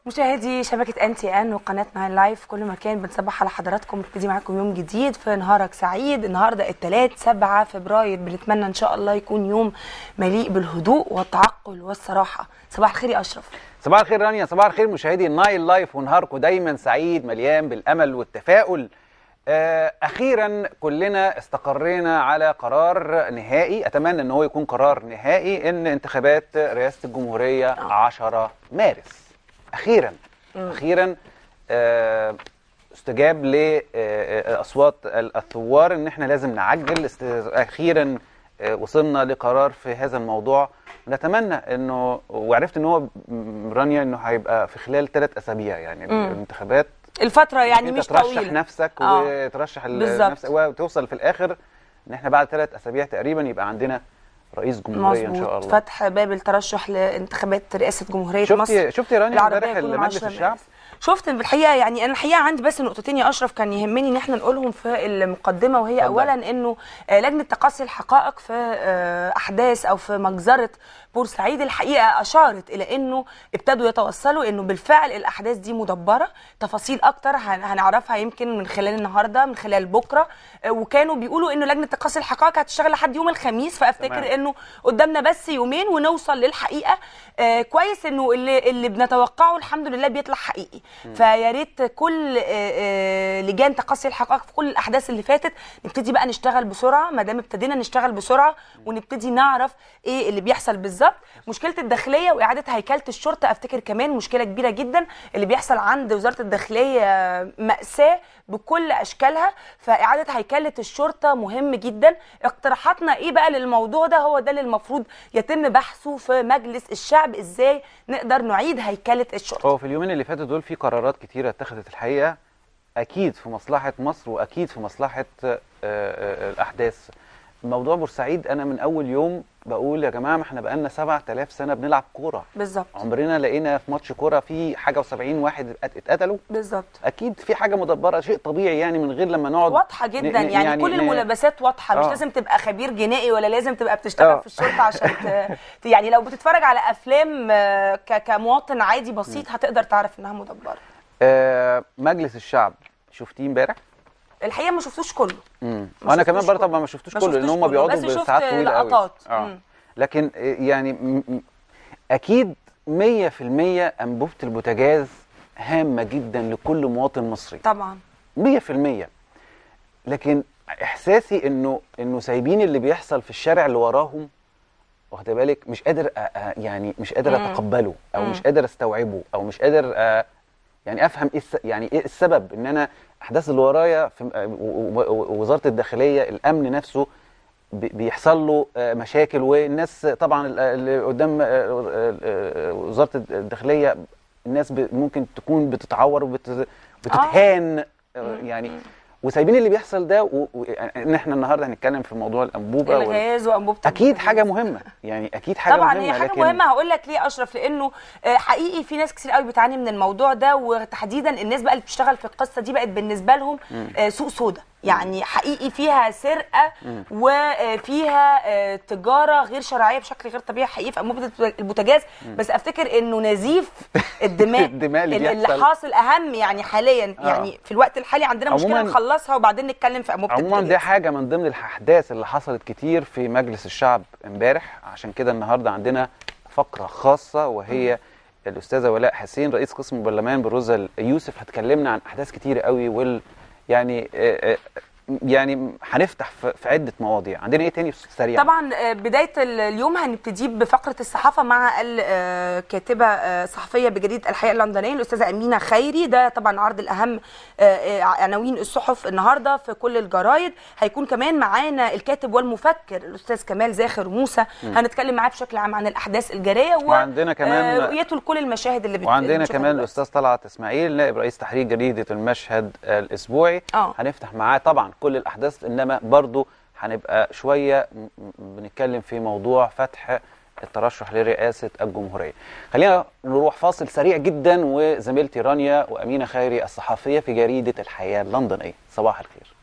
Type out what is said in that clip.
مشاهدي شبكة ان تي ان وقناة ناين لايف كل مكان بنصبح على حضراتكم نبتدي معاكم يوم جديد في نهارك سعيد النهارده الثلاث 7 فبراير بنتمنى ان شاء الله يكون يوم مليء بالهدوء والتعقل والصراحة صباح الخير يا اشرف صباح الخير رانيا صباح الخير مشاهدي النايل لايف ونهاركم دايما سعيد مليان بالامل والتفاؤل آه، اخيرا كلنا استقرينا على قرار نهائي اتمنى ان هو يكون قرار نهائي ان انتخابات رئاسه الجمهوريه 10 مارس اخيرا اخيرا آه، استجاب لاصوات الثوار ان احنا لازم نعجل است- اخيرا آه، وصلنا لقرار في هذا الموضوع نتمنى انه وعرفت ان هو م- رانيا انه هيبقى في خلال ثلاث اسابيع يعني مم. الانتخابات الفترة يعني انت مش ترشح طويلة نفسك آه. وترشح ال- بالظبط. نفسك وتوصل في الاخر ان احنا بعد ثلاث اسابيع تقريبا يبقى عندنا رئيس جمهوريه ان شاء مظبوط الله فتح باب الترشح لانتخابات رئاسة جمهورية مصر شفتي شفتي رانيا العربية امبارح يكونوا مجلس 10 الشعب مارس. شفت بالحقيقه يعني انا الحقيقه عندي بس نقطتين يا اشرف كان يهمني ان احنا نقولهم في المقدمه وهي اتفضل. اولا انه آه، لجنه تقصي الحقائق في آه، احداث او في مجزره بورسعيد الحقيقه اشارت الى انه ابتدوا يتوصلوا انه بالفعل الاحداث دي مدبره تفاصيل اكتر هن- هنعرفها يمكن من خلال النهارده من خلال بكره آه، وكانوا بيقولوا انه لجنه تقصي الحقائق هتشتغل لحد يوم الخميس فافتكر تمام. انه قدامنا بس يومين ونوصل للحقيقه آه كويس انه اللي اللي بنتوقعه الحمد لله بيطلع حقيقي فيا ريت كل آه آه لجان تقصي الحقائق في كل الاحداث اللي فاتت نبتدي بقى نشتغل بسرعه ما دام ابتدينا نشتغل بسرعه ونبتدي نعرف ايه اللي بيحصل بالظبط مشكله الداخليه واعاده هيكله الشرطه افتكر كمان مشكله كبيره جدا اللي بيحصل عند وزاره الداخليه ماساه بكل اشكالها فاعاده هيكله الشرطه مهم جدا اقتراحاتنا ايه بقى للموضوع ده هو ده اللي المفروض يتم بحثه في مجلس الشعب ازاي نقدر نعيد هيكله الشرطه هو في اليومين اللي فاتوا دول في قرارات كتيره اتخذت الحقيقه اكيد في مصلحه مصر واكيد في مصلحه آه، آه، الاحداث موضوع بورسعيد انا من اول يوم بقول يا جماعه ما احنا بقالنا 7000 سنه بنلعب كوره بالظبط عمرنا لقينا في ماتش كوره في حاجه و70 واحد ات- اتقتلوا بالظبط اكيد في حاجه مدبره شيء طبيعي يعني من غير لما نقعد واضحه جدا ن- ن- يعني, يعني كل ن- الملابسات واضحه مش آه. لازم تبقى خبير جنائي ولا لازم تبقى بتشتغل آه. في الشرطه عشان ت... ت- يعني لو بتتفرج على افلام آه، ك... كمواطن عادي بسيط هتقدر تعرف انها مدبره آه مجلس الشعب شفتيه امبارح الحقيقه ما شفتوش كله امم ما وانا شفتوش كمان برضه كله. طبعا ما شفتوش ما كله لان شفتوش هم كله، بيقعدوا بس شفت بساعات طويله قوي لقطات. اه مم. لكن آه، يعني م- م- اكيد 100% انبوبه البوتاجاز هامه جدا لكل مواطن مصري طبعا 100% لكن احساسي انه انه سايبين اللي بيحصل في الشارع اللي وراهم واخد بالك مش قادر أ- أ- يعني مش قادر مم. اتقبله او مم. مش قادر استوعبه او مش قادر أ- يعني افهم ايه الس- يعني ايه السبب ان انا احداث اللي ورايا في و- و- و- وزاره الداخليه الامن نفسه بي- بيحصل له آه، مشاكل والناس طبعا ال- اللي قدام آه، آه، آه، وزاره الداخليه الناس ب- ممكن تكون بتتعور وبتتهان يعني وسايبين اللي بيحصل ده و... و... ان احنا النهارده هنتكلم في موضوع الانبوبه وال... الغاز وانبوبه اكيد البوتاجاز. حاجه مهمه يعني اكيد حاجه طبعا مهمه هي حاجه لكن مهمه هقول لك ليه اشرف لانه آه، حقيقي في ناس كتير قوي بتعاني من الموضوع ده وتحديدا الناس بقى اللي بتشتغل في القصه دي بقت بالنسبه لهم آه، سوق سودا يعني حقيقي فيها سرقه وفيها آه، تجاره غير شرعيه بشكل غير طبيعي حقيقي في انبوبه البوتاجاز بس افتكر انه نزيف الدماء الدماء اللي اللي بيحصل. حاصل اهم يعني حاليا آه. يعني في الوقت الحالي عندنا مشكله عموماً- نخلصها وبعدين نتكلم في انبوبه عموما البوتاجاز دي حاجه من ضمن الاحداث اللي حصلت كتير في مجلس الشعب امبارح عشان كده النهارده عندنا فقره خاصه وهي الاستاذه ولاء حسين رئيس قسم البرلمان بروزا يوسف هتكلمنا عن احداث كتير قوي وال يعني آه، آه، يعني هنفتح في في عده مواضيع عندنا ايه تاني سريع طبعا آه، بدايه ال- اليوم هنبتدي بفقره الصحافه مع الكاتبه آه، صحفيه بجريده الحياه اللندنيه الاستاذه امينه خيري ده طبعا عرض الاهم آه، آه، عناوين الصحف النهارده في كل الجرايد هيكون كمان معانا الكاتب والمفكر الاستاذ كمال زاخر موسى هنتكلم معاه بشكل عام عن الاحداث الجاريه و- وعندنا كمان- آه، رؤيته لكل المشاهد اللي بت- وعندنا بنشوفها كمان دلوقتي. الاستاذ طلعت اسماعيل نائب رئيس تحرير جريده المشهد الاسبوعي آه. هنفتح معاه طبعا كل الاحداث انما برضو هنبقى شويه م- م- بنتكلم في موضوع فتح الترشح لرئاسه الجمهوريه. خلينا نروح فاصل سريع جدا وزميلتي رانيا وامينه خيري الصحفيه في جريده الحياه اللندنيه. صباح الخير.